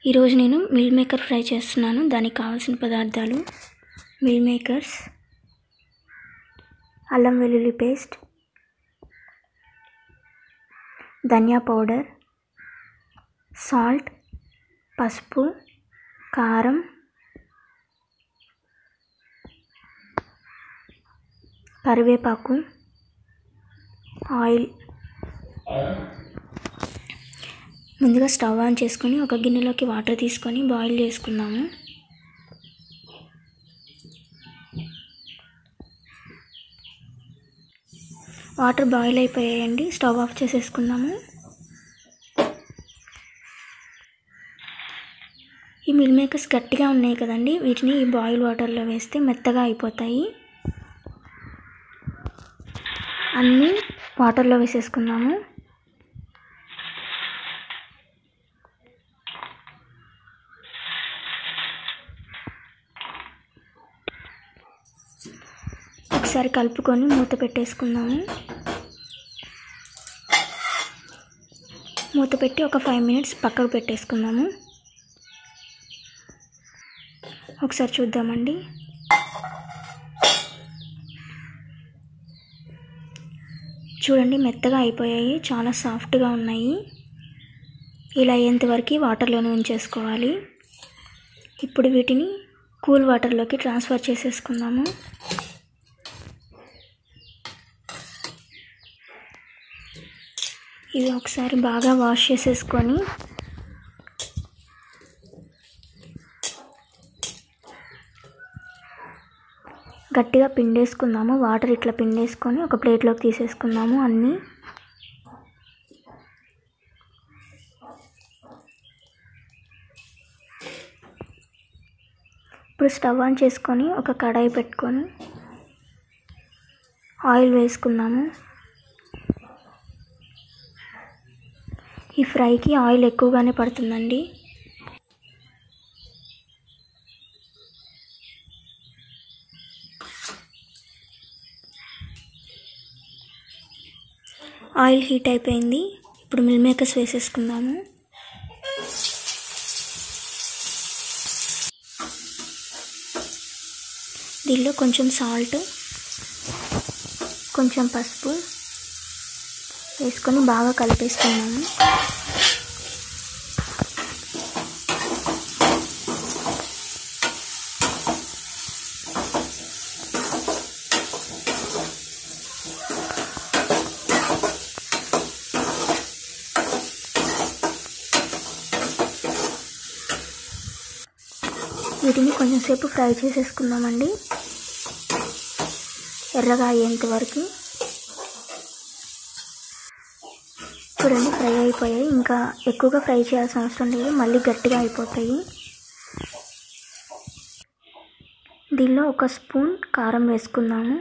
ఈరోజు నేను meal maker fry చేస్తున్నాను దానికి కావాల్సిన పదార్థాలు మిల్ మేకర్స్ అల్లం వెల్లుల్లి పేస్ట్ ధనియా పౌడర్ సాల్ట్ పసుపు కారం కరివేపాకు ఆయిల్ ముందుగా స్టవ్ ఆన్ చేసుకొని ఒక గిన్నెలోకి వాటర్ తీసుకొని బాయిల్ చేసుకుందాము వాటర్ బాయిల్ అయిపోయాయండి స్టవ్ ఆఫ్ చేసేసుకుందాము ఈ మిల్ మేకర్స్ గట్టిగా ఉన్నాయి కదండి వీటిని ఈ బాయిల్ వాటర్లో వేస్తే మెత్తగా అయిపోతాయి అన్నీ వాటర్లో వేసేసుకుందాము ఒకసారి కలుపుకొని మూత పెట్టేసుకుందాము మూత పెట్టి ఒక ఫైవ్ మినిట్స్ పక్కకు పెట్టేసుకుందాము ఒకసారి చూద్దామండి చూడండి మెత్తగా అయిపోయాయి చాలా సాఫ్ట్గా ఉన్నాయి ఇలా అయ్యేంతవరకు వాటర్లోనే ఉంచేసుకోవాలి ఇప్పుడు వీటిని కూల్ వాటర్లోకి ట్రాన్స్ఫర్ చేసేసుకుందాము ఇవి ఒకసారి బాగా వాష్ చేసేసుకొని గట్టిగా పిండేసుకుందాము వాటర్ ఇట్లా పిండేసుకొని ఒక ప్లేట్లోకి తీసేసుకుందాము అన్నీ ఇప్పుడు స్టవ్ ఆన్ చేసుకొని ఒక కడాయి పెట్టుకొని ఆయిల్ వేసుకుందాము ఈ ఫ్రైకి ఆయిల్ ఎక్కువగానే పడుతుందండి ఆయిల్ హీట్ అయిపోయింది ఇప్పుడు మిల్ మేకర్స్ వేసేసుకుందాము దీనిలో కొంచెం సాల్ట్ కొంచెం పసుపు వేసుకొని బాగా కలిపేసుకున్నాము వీటిని కొంచెం సేపు ఫ్రై చేసేసుకుందామండి ఎర్రగా అయ్యేంత వరకు చూడండి ఫ్రై అయిపోయాయి ఇంకా ఎక్కువగా ఫ్రై చేయాల్సిన అవసరం లేదు మళ్ళీ గట్టిగా అయిపోతాయి దీనిలో ఒక స్పూన్ కారం వేసుకుందాము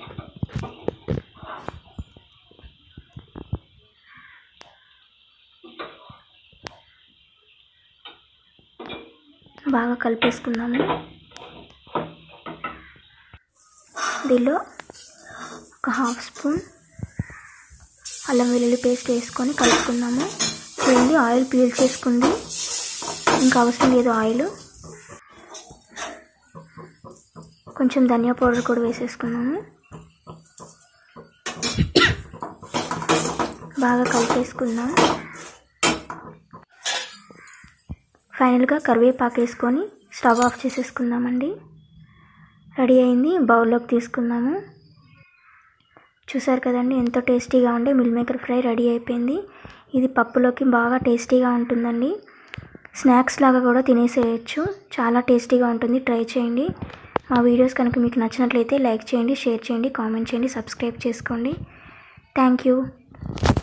బాగా కలిపేసుకుందాము దీనిలో ఒక హాఫ్ స్పూన్ అల్లం వెల్లుల్లి పేస్ట్ వేసుకొని కలుపుకుందాము చూడండి ఆయిల్ పీల్ చేసుకుంది ఇంకా అవసరం లేదు ఆయిల్ కొంచెం ధనియా పౌడర్ కూడా వేసేసుకున్నాము బాగా కలిపేసుకుందాం ఫైనల్గా కరివేపాకు వేసుకొని స్టవ్ ఆఫ్ చేసేసుకుందామండి రెడీ అయింది బౌల్లోకి తీసుకుందాము చూసారు కదండి ఎంతో టేస్టీగా ఉండే మిల్ మేకర్ ఫ్రై రెడీ అయిపోయింది ఇది పప్పులోకి బాగా టేస్టీగా ఉంటుందండి స్నాక్స్ లాగా కూడా తినేసేయచ్చు చాలా టేస్టీగా ఉంటుంది ట్రై చేయండి మా వీడియోస్ కనుక మీకు నచ్చినట్లయితే లైక్ చేయండి షేర్ చేయండి కామెంట్ చేయండి సబ్స్క్రైబ్ చేసుకోండి థ్యాంక్ యూ